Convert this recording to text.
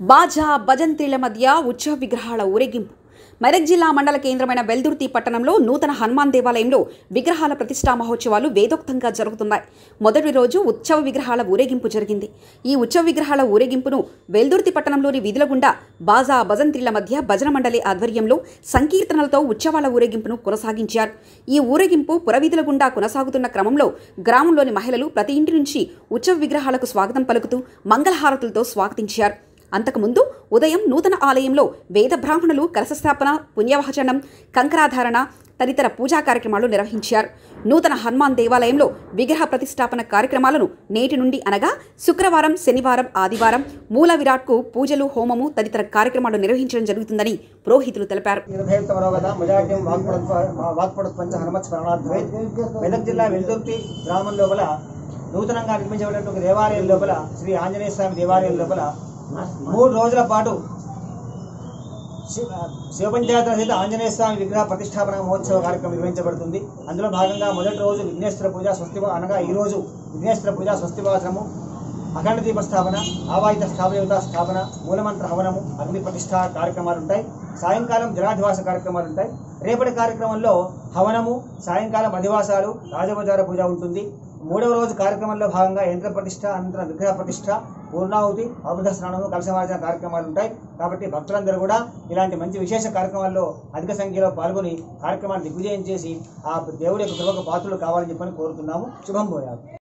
బాజా భజంత్రీల మధ్య ఉత్సవ విగ్రహాల ఊరేగింపు మెదక్ జిల్లా మండల కేంద్రమైన వెల్దుర్తి పట్టణంలో నూతన హనుమాన్ దేవాలయంలో విగ్రహాల ప్రతిష్టా మహోత్సవాలు వేదోక్తంగా జరుగుతున్నాయి మొదటి రోజు ఉత్సవ విగ్రహాల ఊరేగింపు జరిగింది ఈ ఉత్సవ విగ్రహాల ఊరేగింపును వెల్దుర్తి పట్టణంలోని వీధుల గుండా బాజా భజంత్రీల మధ్య భజన మండలి ఆధ్వర్యంలో సంకీర్తనలతో ఉత్సవాల ఊరేగింపును కొనసాగించారు ఈ ఊరేగింపు పురవీధుల గుండా కొనసాగుతున్న క్రమంలో గ్రామంలోని మహిళలు ప్రతి ఇంటి నుంచి ఉత్సవ విగ్రహాలకు స్వాగతం పలుకుతూ మంగళహారతులతో స్వాగతించారు అంతకుముందు ఉదయం నూతన ఆలయంలో వేద బ్రాహ్మణులు కలశస్థాపన పుణ్యవహచనం కంకరాధారణ తదితర పూజా కార్యక్రమాలు నిర్వహించారు నూతన హనుమాన్ దేవాలయంలో విగ్రహ ప్రతిష్టాపన కార్యక్రమాలను నేటి నుండి అనగా శుక్రవారం శనివారం ఆదివారం మూల విరాట్కు పూజలు హోమము తదితర కార్యక్రమాలు నిర్వహించడం జరుగుతుందని పురోహితులు తెలిపారు నిర్భయతమరోగత మజాట్యం వాక్పడత్వ వాక్పడత్వంచ హనుమత్ స్మరణాద్వై మెదక్ జిల్లా వెల్దుర్తి గ్రామం లోపల నూతనంగా నిర్మించబడినటువంటి దేవాలయం లోపల శ్రీ ఆంజనేయ స్వామి దేవాలయం లోపల మూడు రోజుల పాటు శివ శివపంచాయతీల సహిత ఆంజనేయ స్వామి విగ్రహ ప్రతిష్టాపన మహోత్సవ కార్యక్రమం నిర్వహించబడుతుంది అందులో భాగంగా మొదటి రోజు విఘ్నేశ్వర పూజ స్వస్తి అనగా ఈ రోజు విఘ్నేశ్వర పూజ స్వస్తివాసనము అఖండ దీప స్థాపన ఆవాహిత స్థాపనయుత స్థాపన మూలమంత్ర హవనము అగ్ని ప్రతిష్ట కార్యక్రమాలు ఉంటాయి సాయంకాలం జలాధివాస కార్యక్రమాలు ఉంటాయి రేపటి కార్యక్రమంలో హవనము సాయంకాలం అధివాసాలు రాజోపచార పూజ ఉంటుంది మూడవ రోజు కార్యక్రమంలో భాగంగా యంత్ర ప్రతిష్ట అనంతరం విగ్రహ ప్రతిష్ట పూర్ణాహుతి అమృత స్నానము కలశమార్జన కార్యక్రమాలు ఉంటాయి కాబట్టి భక్తులందరూ కూడా ఇలాంటి మంచి విశేష కార్యక్రమాల్లో అధిక సంఖ్యలో పాల్గొని కార్యక్రమాన్ని దిగ్విజయం చేసి ఆ దేవుడి యొక్క కృపకు పాత్రలు కావాలని చెప్పని కోరుతున్నాము శుభం పోయాలి